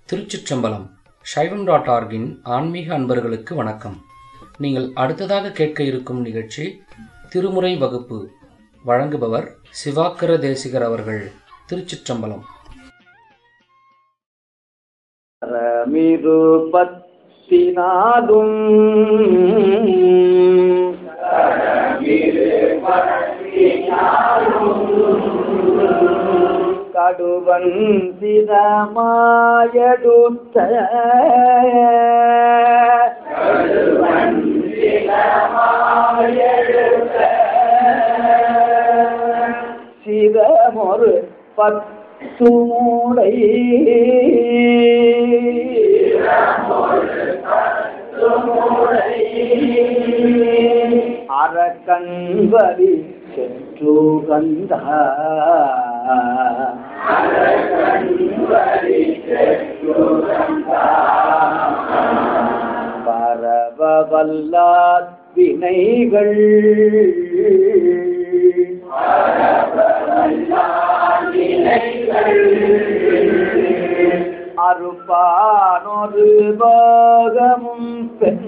திருச்சிற்றம்பலம் சைவம் டாட் ஆர்கின் ஆன்மீக அன்பர்களுக்கு வணக்கம் நீங்கள் அடுத்ததாக கேட்க இருக்கும் நிகழ்ச்சி திருமுறை வகுப்பு வழங்குபவர் சிவாக்கர தேசிகர் அவர்கள் திருச்சிற்றம்பலம் ரமிரு பத்தினாலும் கடுவன் சிதமாயடுத்த சிதமொரு பத்து மூளை அறக்கண்வரி சென்று கந்த பரவவல்லாத் வினைகள் அருப்பானொரு பாகமும் பெண்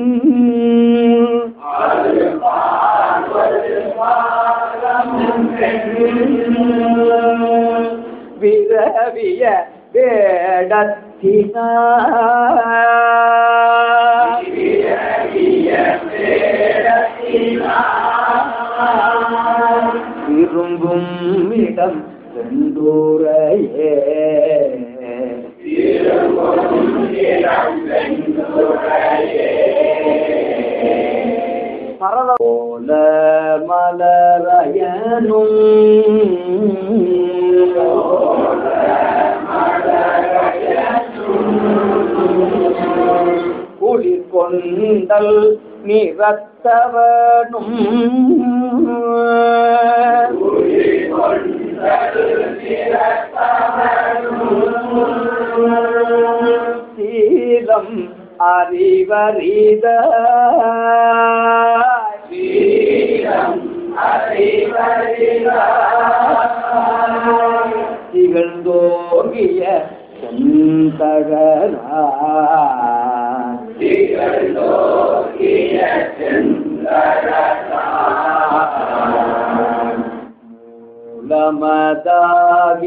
விரவிய வேடத்தினா விரும்பும் இடம் செந்தூரையே பரவோல மலரயனும் குளிர் கொண்டல் நிறத்தவனும் சீலம் அறிவறித திகழ்ந்தோகிய செந்தகரா மூலமதாகி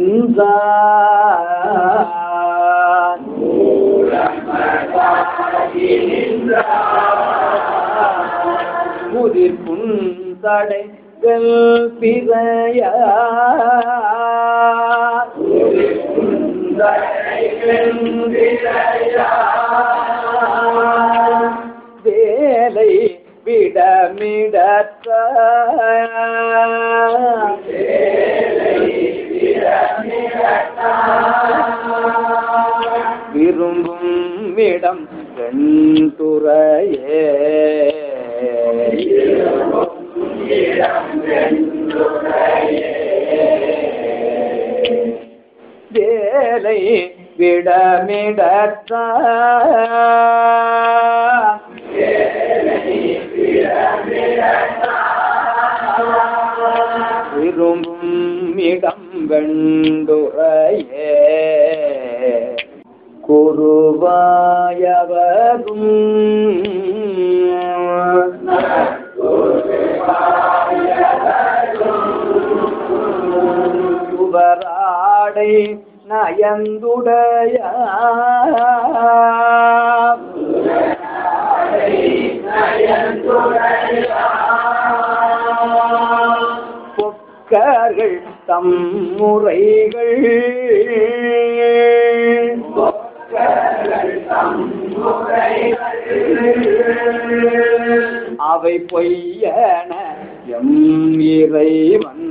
நின்றான் முதிர் புந்தடைகள் பிறைய வேலை விடமிடற்ற விரும்பும் இடம் வெண்துறையே வேலை விடமிடற்ற விரும்பும் இடம் வெண்டுரையே குருவாயவரும் சுவராடை நயந்துடைய பொக்கர்கள் தம் முறைகள் அவை பொய்யன எம் இறைவன்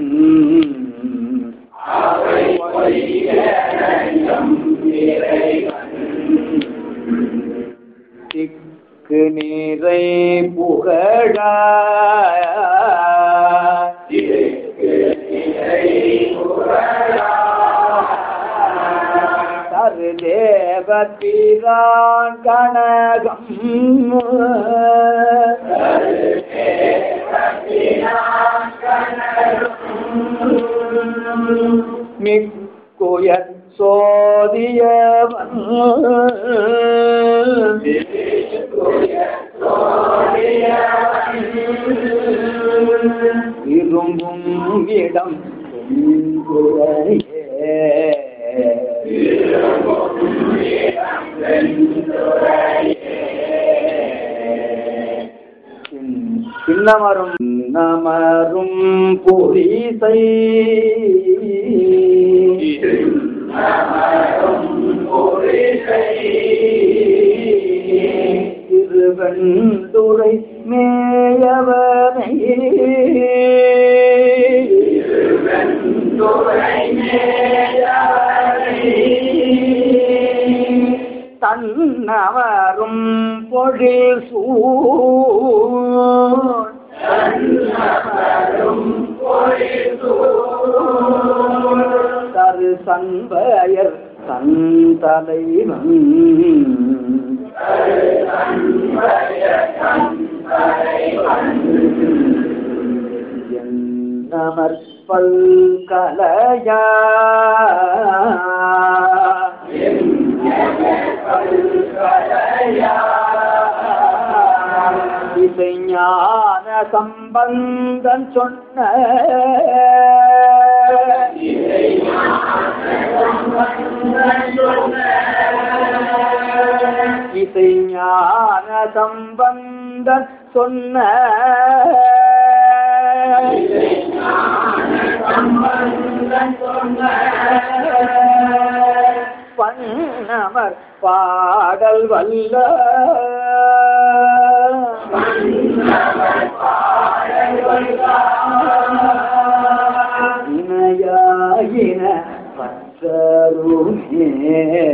திக்கு நீரை புகழ தரு தேவத்திரான் கனகம் மிக்குய சோதியவன் விரும்பும் இடம் செங்குறையே. சின்- சின்னமரும் நமரும் பொரிசை திருவெண்டுரை மேயவனை தன்னவரும் பொழில் சூழ் தரு சண்பயர் தன் தலைவன் என்னமற்பல் கலையா இசைஞான சம்பந்தன் சொன்ன இசைஞான சம்பந்தன் சொன்ன பண்ணமர் பாடல் வல்ல இணையாயின பற்றருமே